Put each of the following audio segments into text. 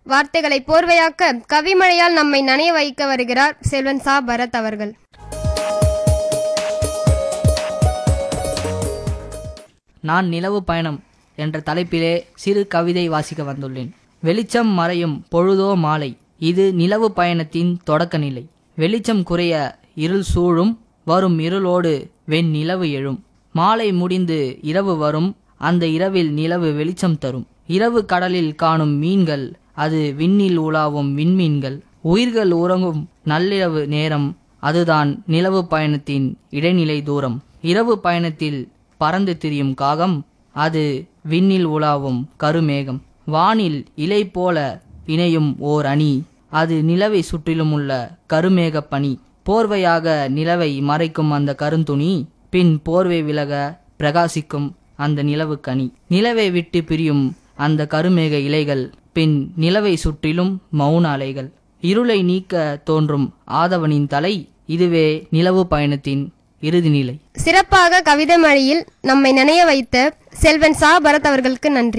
வார்த்தைகளை போர்வையாக்க கவிமழையால் நம்மை நனைய வைக்க வருகிறார் செல்வன் சா பரத் அவர்கள் நான் நிலவு பயணம் என்ற தலைப்பிலே சிறு கவிதை வாசிக்க வந்துள்ளேன் வெளிச்சம் மறையும் பொழுதோ மாலை இது நிலவு பயணத்தின் தொடக்க நிலை வெளிச்சம் குறைய இருள் சூழும் வரும் இருளோடு வெண் நிலவு எழும் மாலை முடிந்து இரவு வரும் அந்த இரவில் நிலவு வெளிச்சம் தரும் இரவு கடலில் காணும் மீன்கள் அது விண்ணில் உலாவும் விண்மீன்கள் உயிர்கள் உறங்கும் நள்ளிரவு நேரம் அதுதான் நிலவு பயணத்தின் இடைநிலை தூரம் இரவு பயணத்தில் பறந்து திரியும் காகம் அது விண்ணில் உலாவும் கருமேகம் வானில் இலை போல இணையும் ஓர் அணி அது நிலவை சுற்றிலும் உள்ள கருமேகப் பனி போர்வையாக நிலவை மறைக்கும் அந்த கருந்துணி பின் போர்வை விலக பிரகாசிக்கும் அந்த நிலவு கனி நிலவை விட்டு பிரியும் அந்த கருமேக இலைகள் பின் நிலவை சுற்றிலும் மௌன அலைகள் இருளை நீக்க தோன்றும் ஆதவனின் தலை இதுவே நிலவு பயணத்தின் இறுதி நிலை சிறப்பாக கவிதை மழையில் நம்மை நனைய வைத்த செல்வன் சா பரத் அவர்களுக்கு நன்றி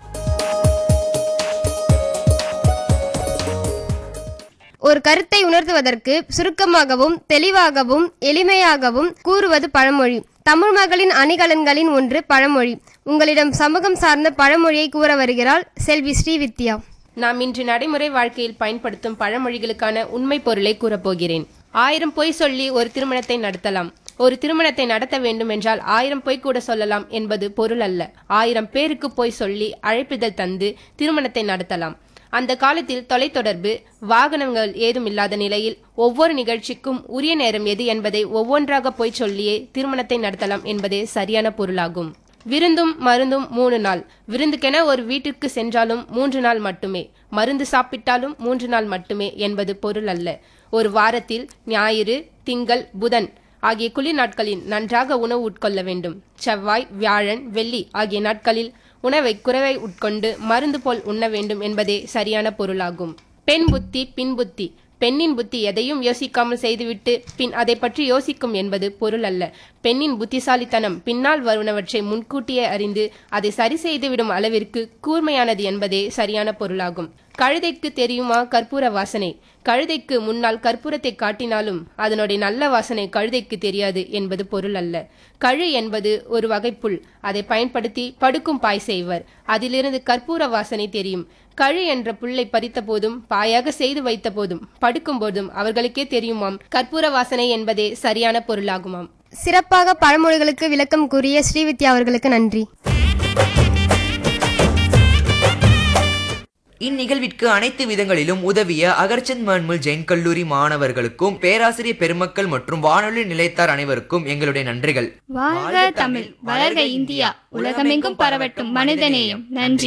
ஒரு கருத்தை உணர்த்துவதற்கு சுருக்கமாகவும் தெளிவாகவும் எளிமையாகவும் கூறுவது பழமொழி தமிழ் மகளின் அணிகலன்களின் ஒன்று பழமொழி உங்களிடம் சமூகம் சார்ந்த பழமொழியை கூற வருகிறாள் செல்வி ஸ்ரீவித்யா நாம் இன்று நடைமுறை வாழ்க்கையில் பயன்படுத்தும் பழமொழிகளுக்கான உண்மை பொருளை கூறப்போகிறேன் ஆயிரம் பொய் சொல்லி ஒரு திருமணத்தை நடத்தலாம் ஒரு திருமணத்தை நடத்த வேண்டும் என்றால் ஆயிரம் பொய் கூட சொல்லலாம் என்பது பொருள் அல்ல ஆயிரம் பேருக்கு பொய் சொல்லி அழைப்பிதழ் தந்து திருமணத்தை நடத்தலாம் அந்த காலத்தில் தொலைத்தொடர்பு வாகனங்கள் ஏதும் இல்லாத நிலையில் ஒவ்வொரு நிகழ்ச்சிக்கும் உரிய நேரம் எது என்பதை ஒவ்வொன்றாக போய் சொல்லியே திருமணத்தை நடத்தலாம் என்பதே சரியான பொருளாகும் விருந்தும் மருந்தும் மூணு நாள் விருந்துக்கென ஒரு வீட்டிற்கு சென்றாலும் மூன்று நாள் மட்டுமே மருந்து சாப்பிட்டாலும் மூன்று நாள் மட்டுமே என்பது பொருள் அல்ல ஒரு வாரத்தில் ஞாயிறு திங்கள் புதன் ஆகிய குளிர் நாட்களில் நன்றாக உணவு உட்கொள்ள வேண்டும் செவ்வாய் வியாழன் வெள்ளி ஆகிய நாட்களில் உணவை குறைவை உட்கொண்டு மருந்து போல் உண்ண வேண்டும் என்பதே சரியான பொருளாகும் பெண் புத்தி பின் புத்தி பெண்ணின் புத்தி எதையும் யோசிக்காமல் செய்துவிட்டு பின் அதை பற்றி யோசிக்கும் என்பது பொருள் அல்ல பெண்ணின் புத்திசாலித்தனம் பின்னால் வருவனவற்றை முன்கூட்டியே அறிந்து அதை சரி செய்துவிடும் அளவிற்கு கூர்மையானது என்பதே சரியான பொருளாகும் கழுதைக்கு தெரியுமா கற்பூர வாசனை கழுதைக்கு முன்னால் கற்பூரத்தை காட்டினாலும் அதனுடைய நல்ல வாசனை கழுதைக்கு தெரியாது என்பது பொருள் அல்ல கழு என்பது ஒரு வகை புல் அதை பயன்படுத்தி படுக்கும் பாய் செய்வர் அதிலிருந்து கற்பூர வாசனை தெரியும் கழு என்ற புல்லை பறித்த போதும் பாயாக செய்து வைத்த போதும் படுக்கும் போதும் அவர்களுக்கே தெரியுமாம் கற்பூர வாசனை என்பதே சரியான பொருளாகுமாம் சிறப்பாக பழமொழிகளுக்கு விளக்கம் கூறிய ஸ்ரீவித்யா அவர்களுக்கு நன்றி இந்நிகழ்விற்கு அனைத்து விதங்களிலும் உதவிய அகர்ச்சந்த் மன்முல் ஜெயின் கல்லூரி மாணவர்களுக்கும் பேராசிரியர் பெருமக்கள் மற்றும் வானொலி நிலையத்தார் அனைவருக்கும் எங்களுடைய நன்றிகள் வாழ்க தமிழ் வளர்க இந்தியா உலகமெங்கும் பரவட்டும் மனிதநேயம் நன்றி